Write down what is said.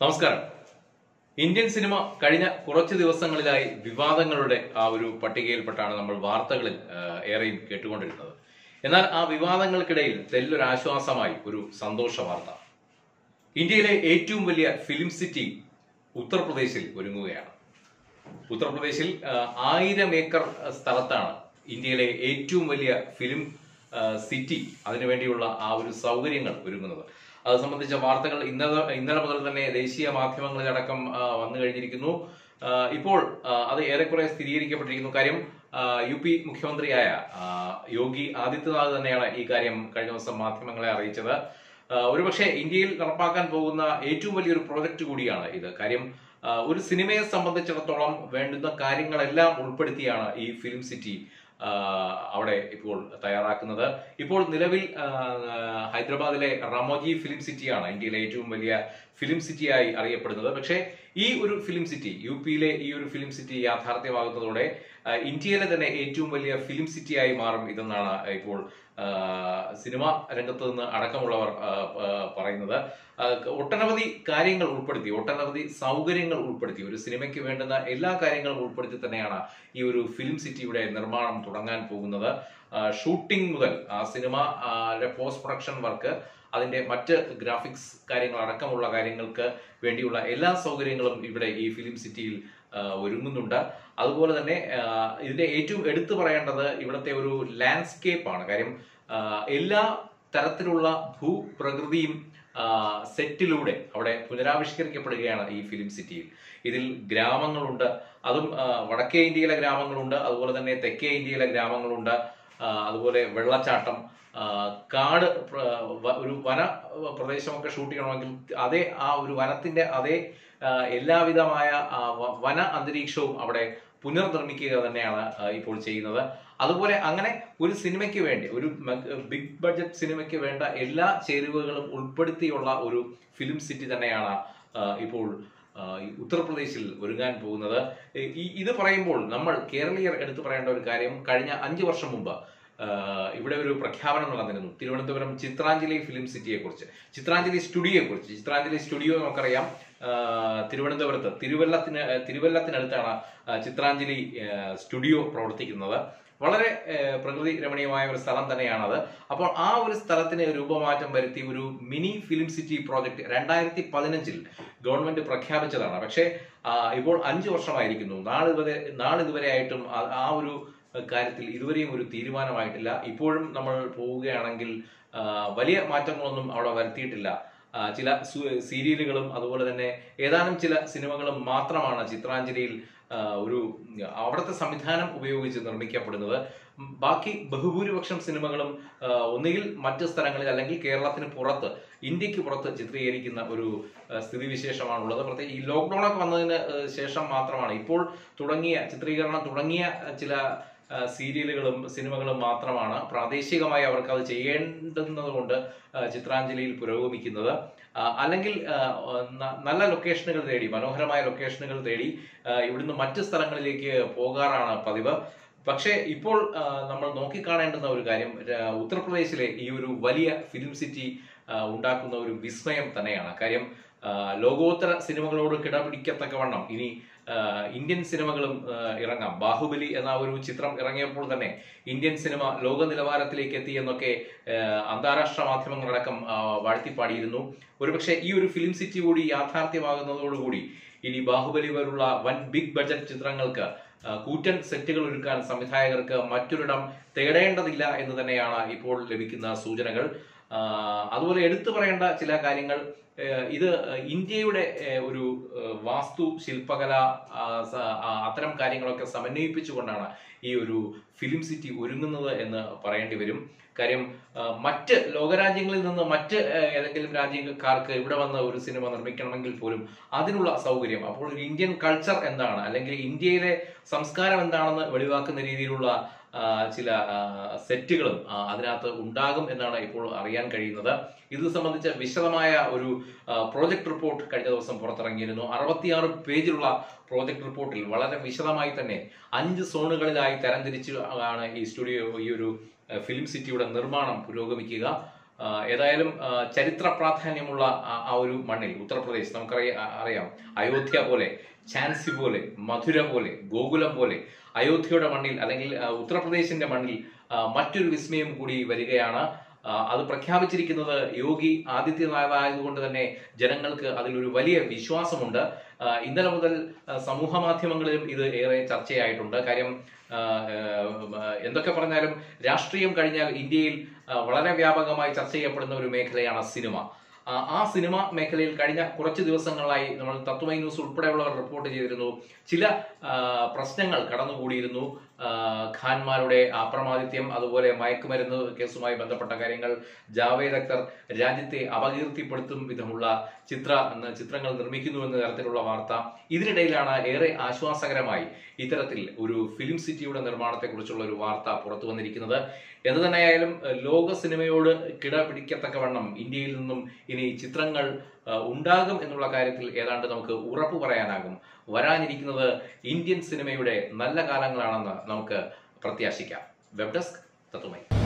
നമസ്കാരം Indian cinema കഴിഞ്ഞ കുറച്ച് ദിവസങ്ങളിലായി വിവാദങ്ങളുടെ ആ ഒരു പട്ടികയിൽപ്പെട്ടാണ് നമ്മൾ വാർത്തകളിൽ ആ, ഏറെയും കേട്ടുകൊണ്ടിരുന്നത് എന്നാൽ ആ വിവാദങ്ങൾക്കിടയിൽ തെല്ലൊരു ആശ്വാസമായി ഒരു സന്തോഷ വാർത്ത ഇന്ത്യയിലെ ഏറ്റവും വലിയ ഫിലിം സിറ്റി ഉത്തർപ്രദേശിൽ ഒരുങ്ങുകയാണ് ഉത്തർപ്രദേശിൽ ആ, ആയിരം ഏക്കർ സ്ഥലത്താണ് ഇന്ത്യയിലെ ഏറ്റവും വലിയ ഫിലിം ആ, സിറ്റി അതിനുവേണ്ടിയുള്ള ആ ഒരു സൗകര്യങ്ങൾ ഒരുങ്ങുന്നത് അത് സംബന്ധിച്ച വാർത്തകൾ ഇന്നലെ ഇന്നലെ മുതൽ തന്നെ ദേശീയ മാധ്യമങ്ങളിലടക്കം ആ, വന്നു കഴിഞ്ഞിരിക്കുന്നു ആ, ഇപ്പോൾ ആ, അത് ഏറെക്കുറെ സ്ഥിരീകരിക്കപ്പെട്ടിരിക്കുന്നു കാര്യം ആ, യു പി മുഖ്യമന്ത്രിയായ ആ, യോഗി ആദിത്യനാഥ് തന്നെയാണ് ഈ കാര്യം കഴിഞ്ഞ ദിവസം മാധ്യമങ്ങളെ അറിയിച്ചത് ആ, ഒരുപക്ഷെ ഇന്ത്യയിൽ നടപ്പാക്കാൻ പോകുന്ന ഏറ്റവും വലിയൊരു പ്രോജക്റ്റ് കൂടിയാണ് ഇത് കാര്യം ആ, ഒരു സിനിമയെ സംബന്ധിച്ചിടത്തോളം വേണ്ടുന്ന കാര്യങ്ങളെല്ലാം ഉൾപ്പെടുത്തിയാണ് ഈ ഫിലിം സിറ്റി ആ, അവിടെ ഇപ്പോൾ തയ്യാറാക്കുന്നത് ഇപ്പോൾ നിലവിൽ ആ, ഹൈദരാബാദിലെ റാമോജി ഫിലിം സിറ്റിയാണ് ഇന്ത്യയിലെ ഏറ്റവും വലിയ ഫിലിം സിറ്റിയായി അറിയപ്പെടുന്നത് പക്ഷേ ഈ ഒരു ഫിലിം സിറ്റി യു പിയിലെ ഈ ഒരു ഫിലിം സിറ്റി യാഥാർത്ഥ്യമാകുന്നതോടെ ആ, ഇന്ത്യയിലെ തന്നെ ഏറ്റവും വലിയ ഫിലിം സിറ്റിയായി മാറും ഇതെന്നാണ് ഇപ്പോൾ ആ, സിനിമ രംഗത്ത് നിന്ന് അടക്കമുള്ളവർ ആ, ആ, പറയുന്നത് ആ, ഒട്ടനവധി കാര്യങ്ങൾ ഉൾപ്പെടുത്തി ഒട്ടനവധി സൗകര്യങ്ങൾ ഉൾപ്പെടുത്തി ഒരു സിനിമയ്ക്ക് വേണ്ടുന്ന എല്ലാ കാര്യങ്ങളും ഉൾപ്പെടുത്തി തന്നെയാണ് ഈ ഒരു ഫിലിം സിറ്റിയുടെ നിർമ്മാണം തുടങ്ങാൻ പോകുന്നത് ആ, ഷൂട്ടിംഗ് മുതൽ ആ സിനിമ പോസ്റ്റ് പ്രൊഡക്ഷൻ വർക്ക് അതിന്റെ മറ്റ് ഗ്രാഫിക്സ് കാര്യങ്ങൾ അടക്കമുള്ള കാര്യങ്ങൾക്ക് വേണ്ടിയുള്ള എല്ലാ സൗകര്യങ്ങളും ഇവിടെ ഈ ഫിലിം സിറ്റിയിൽ ആ, ഒരുങ്ങുന്നുണ്ട് അതുപോലെ തന്നെ ആ, ഇതിന്റെ ഏറ്റവും എടുത്തു പറയേണ്ടത് ഇവിടുത്തെ ഒരു ലാൻഡ്സ്കേപ്പ് ആണ് കാര്യം ആ, എല്ലാ തരത്തിലുള്ള ഭൂപ്രകൃതിയും ആ, സെറ്റിലൂടെ അവിടെ പുനരാവിഷ്കരിക്കപ്പെടുകയാണ് ഈ ഫിലിം സിറ്റിയിൽ ഇതിൽ ഗ്രാമങ്ങളുണ്ട് അതും ആ, വടക്കേ ഇന്ത്യയിലെ ഗ്രാമങ്ങളുണ്ട് അതുപോലെ തന്നെ തെക്കേ ഇന്ത്യയിലെ ഗ്രാമങ്ങളുണ്ട് ആ, അതുപോലെ വെള്ളച്ചാട്ടം ആ, കാട് പ്ര- വ- ഒരു വന പ്രദേശമൊക്കെ ഷൂട്ട് ചെയ്യണമെങ്കിൽ അതേ ആ ഒരു വനത്തിന്റെ അതേ ആ, എല്ലാവിധമായ ആ, വ- വന അന്തരീക്ഷവും അവിടെ പുനർനിർമ്മിക്കുക തന്നെയാണ് ആ, ഇപ്പോൾ ചെയ്യുന്നത് അതുപോലെ അങ്ങനെ ഒരു സിനിമയ്ക്ക് വേണ്ടി ഒരു ബിഗ് ബഡ്ജറ്റ് സിനിമയ്ക്ക് വേണ്ട എല്ലാ ചേരുവകളും ഉൾപ്പെടുത്തിയുള്ള ഒരു ഫിലിം സിറ്റി തന്നെയാണ് ആ, ഇപ്പോൾ ആ, ഈ ഉത്തർപ്രദേശിൽ ഒരുങ്ങാൻ പോകുന്നത് ഈ ഇത് പറയുമ്പോൾ നമ്മൾ കേരളീയർ എടുത്തു പറയേണ്ട ഒരു കാര്യം കഴിഞ്ഞ അഞ്ചു വർഷം മുമ്പ് ആ, ഇവിടെ ഒരു പ്രഖ്യാപനം നടന്നിരുന്നു തിരുവനന്തപുരം ചിത്രാഞ്ജലി ഫിലിം സിറ്റിയെ കുറിച്ച് ചിത്രാഞ്ജലി സ്റ്റുഡിയോയെ കുറിച്ച് ചിത്രാഞ്ജലി സ്റ്റുഡിയോ നമുക്കറിയാം ആ, തിരുവനന്തപുരത്ത് തിരുവല്ലത്തിന് തിരുവല്ലത്തിനടുത്താണ് ആ, ചിത്രാഞ്ജലി ആ, സ്റ്റുഡിയോ പ്രവർത്തിക്കുന്നത് വളരെ ആ, പ്രകൃതി രമണീയമായ ഒരു സ്ഥലം തന്നെയാണത് അപ്പോൾ ആ ഒരു സ്ഥലത്തിന് രൂപമാറ്റം വരുത്തി ഒരു മിനി ഫിലിം സിറ്റി പ്രോജക്റ്റ് രണ്ടായിരത്തി പതിനഞ്ചിൽ ഗവൺമെന്റ് പ്രഖ്യാപിച്ചതാണ് പക്ഷേ ആ, ഇപ്പോൾ അഞ്ചു വർഷമായിരിക്കുന്നു നാളിതുവരെ നാളിതുവരെ ആയിട്ടും ആ- ആ ഒരു കാര്യത്തിൽ ഇതുവരെയും ഒരു തീരുമാനമായിട്ടില്ല ഇപ്പോഴും നമ്മൾ പോവുകയാണെങ്കിൽ ആ, വലിയ മാറ്റങ്ങളൊന്നും അവിടെ വരുത്തിയിട്ടില്ല ആ, ചില സു- സീരിയലുകളും അതുപോലെ തന്നെ ഏതാനും ചില സിനിമകളും മാത്രമാണ് ചിത്രാഞ്ജലിയിൽ ആ, ഒരു അവിടുത്തെ സംവിധാനം ഉപയോഗിച്ച് നിർമ്മിക്കപ്പെടുന്നത് ഉം, ബാക്കി ബഹുഭൂരിപക്ഷം സിനിമകളും ആ, ഒന്നുകിൽ മറ്റ് സ്ഥലങ്ങളിൽ അല്ലെങ്കിൽ കേരളത്തിന് പുറത്ത് ഇന്ത്യക്ക് പുറത്ത് ചിത്രീകരിക്കുന്ന ഒരു ആ, സ്ഥിതിവിശേഷമാണുള്ളത് പ്രത്യേകിച്ച് ഈ ലോക്ക്ഡൌൺ ഒക്കെ വന്നതിന് ആ, ശേഷം മാത്രമാണ് ഇപ്പോൾ തുടങ്ങിയ ചിത്രീകരണം തുടങ്ങിയ ആ, ചില ആ, സീരിയലുകളും സിനിമകളും മാത്രമാണ് പ്രാദേശികമായി അവർക്ക് അത് ചെയ്യേണ്ടുന്നത് കൊണ്ട് ആ, ചിത്രാഞ്ജലിയിൽ പുരോഗമിക്കുന്നത് ആ, അല്ലെങ്കിൽ ആ, ന- നല്ല ലൊക്കേഷനുകൾ തേടി മനോഹരമായ ലൊക്കേഷനുകൾ തേടി ആ, ഇവിടുന്ന് മറ്റ് സ്ഥലങ്ങളിലേക്ക് പോകാറാണ് പതിവ് പക്ഷേ ഇപ്പോൾ ആ, നമ്മൾ നോക്കിക്കാണേണ്ടുന്ന ഒരു കാര്യം ര- ഉത്തർപ്രദേശിലെ ഈ ഒരു വലിയ ഫിലിം സിറ്റി ആ, ഉണ്ടാക്കുന്ന ഒരു വിസ്മയം തന്നെയാണ് കാര്യം ആ, ലോകോത്തര സിനിമകളോട് കിടപിടിക്കത്തക്കവണ്ണം ഇനി ആ, ഇന്ത്യൻ സിനിമകളും ആ, ഇറങ്ങാം ബാഹുബലി എന്ന ഒരു ചിത്രം ഇറങ്ങിയപ്പോൾ തന്നെ ഇന്ത്യൻ സിനിമ ലോക നിലവാരത്തിലേക്ക് എത്തി എന്നൊക്കെ ആ, അന്താരാഷ്ട്ര മാധ്യമങ്ങളടക്കം ആ, വാഴ്ത്തിപ്പാടിയിരുന്നു ഒരുപക്ഷെ ഈ ഒരു ഫിലിം സിറ്റി കൂടി യാഥാർത്ഥ്യമാകുന്നതോടുകൂടി ഇനി ബാഹുബലി പോലുള്ള വൻ ബിഗ് ബഡ്ജറ്റ് ചിത്രങ്ങൾക്ക് ആ, കൂറ്റൻ സെറ്റുകൾ ഒരുക്കാൻ സംവിധായകർക്ക് മറ്റൊരിടം തേടേണ്ടതില്ല എന്ന് തന്നെയാണ് ഇപ്പോൾ ലഭിക്കുന്ന സൂചനകൾ ആ, അതുപോലെ എടുത്തു പറയേണ്ട ചില കാര്യങ്ങൾ ഏഹ് ഇത് ഇന്ത്യയുടെ ഏഹ് ഒരു ഏഹ് വാസ്തു ശില്പകല ആ, സ- ആ, അത്തരം കാര്യങ്ങളൊക്കെ സമന്വയിപ്പിച്ചുകൊണ്ടാണ് ഈ ഒരു ഫിലിം സിറ്റി ഒരുങ്ങുന്നത് എന്ന് പറയേണ്ടി വരും കാര്യം ആ, മറ്റ് ലോകരാജ്യങ്ങളിൽ നിന്ന് മറ്റ് ഏഹ് ഏതെങ്കിലും രാജ്യക്കാർക്ക് ഇവിടെ വന്ന് ഒരു സിനിമ നിർമ്മിക്കണമെങ്കിൽ പോലും അതിനുള്ള സൗകര്യം അപ്പോൾ ഒരു ഇന്ത്യൻ കൾച്ചർ എന്താണ് അല്ലെങ്കിൽ ഇന്ത്യയിലെ സംസ്കാരം എന്താണെന്ന് വെളിവാക്കുന്ന രീതിയിലുള്ള ആ, ചില ആ, സെറ്റുകളും ആ, അതിനകത്ത് ഉണ്ടാകും എന്നാണ് ഇപ്പോൾ അറിയാൻ കഴിയുന്നത് ഇത് സംബന്ധിച്ച വിശദമായ ഒരു പ്രോജക്ട് റിപ്പോർട്ട് കഴിഞ്ഞ ദിവസം പുറത്തിറങ്ങിയിരുന്നു അറുപത്തിയാറ് പേജിലുള്ള പ്രോജക്ട് റിപ്പോർട്ടിൽ വളരെ വിശദമായി തന്നെ അഞ്ച് സോണുകളിലായി തരംതിരിച്ച് ആണ് ഈ സ്റ്റുഡിയോ ഈ ഒരു ഫിലിം സിറ്റിയുടെ നിർമ്മാണം പുരോഗമിക്കുക ആ, ഏതായാലും ആ, ചരിത്ര പ്രാധാന്യമുള്ള ആ- ആ ഒരു മണ്ണിൽ ഉത്തർപ്രദേശ് നമുക്കറിയാം ആ- അറിയാം അയോധ്യ പോലെ ഝാൻസി പോലെ മധുര പോലെ ഗോകുലം പോലെ അയോധ്യയുടെ മണ്ണിൽ അല്ലെങ്കിൽ ആ, ഉത്തർപ്രദേശിന്റെ മണ്ണിൽ ആ, മറ്റൊരു വിസ്മയം കൂടി വരികയാണ് ആ, അത് പ്രഖ്യാപിച്ചിരിക്കുന്നത് യോഗി ആദിത്യനാഥ് ആയതുകൊണ്ട് തന്നെ ജനങ്ങൾക്ക് അതിലൊരു വലിയ വിശ്വാസമുണ്ട് ആ, ഇന്നലെ മുതൽ ആ, സമൂഹ മാധ്യമങ്ങളിലും ഇത് ഏറെ ചർച്ചയായിട്ടുണ്ട് കാര്യം ആ, ആ, എന്തൊക്കെ പറഞ്ഞാലും രാഷ്ട്രീയം കഴിഞ്ഞാൽ ഇന്ത്യയിൽ ആ, വളരെ വ്യാപകമായി ചർച്ച ചെയ്യപ്പെടുന്ന ഒരു മേഖലയാണ് സിനിമ ആ, ആ സിനിമ മേഖലയിൽ കഴിഞ്ഞ കുറച്ച് ദിവസങ്ങളായി നമ്മൾ തത്വമൈ ന്യൂസ് ഉൾപ്പെടെയുള്ളവർ റിപ്പോർട്ട് ചെയ്തിരുന്നു ചില ആ, പ്രശ്നങ്ങൾ കടന്നുകൂടിയിരുന്നു ആ, ഖാൻമാരുടെ അപ്രമാദിത്യം അതുപോലെ മയക്കുമരുന്ന് കേസുമായി ബന്ധപ്പെട്ട കാര്യങ്ങൾ ജാവേദ് അക്തർ രാജ്യത്തെ അപകീർത്തിപ്പെടുത്തും വിധമുള്ള ചിത്ര ചിത്രങ്ങൾ നിർമ്മിക്കുന്നു എന്ന തരത്തിലുള്ള വാർത്ത ഇതിനിടയിലാണ് ഏറെ ആശ്വാസകരമായി ഇത്തരത്തിൽ ഒരു ഫിലിം സിറ്റിയുടെ നിർമ്മാണത്തെക്കുറിച്ചുള്ള ഒരു വാർത്ത പുറത്തു വന്നിരിക്കുന്നത് എന്ത് തന്നെയായാലും ഏഹ്, ലോക സിനിമയോട് കിടപിടിക്കത്തക്കവണ്ണം ഇന്ത്യയിൽ നിന്നും ഇനി ചിത്രങ്ങൾ ഏഹ്, ഉണ്ടാകും എന്നുള്ള കാര്യത്തിൽ ഏതാണ്ട് നമുക്ക് ഉറപ്പു പറയാനാകും വരാനിരിക്കുന്നത് ഇന്ത്യൻ സിനിമയുടെ നല്ല കാലങ്ങളാണെന്ന് നമുക്ക് പ്രത്യാശിക്കാം വെബ് ഡെസ്ക് തത്വമൈ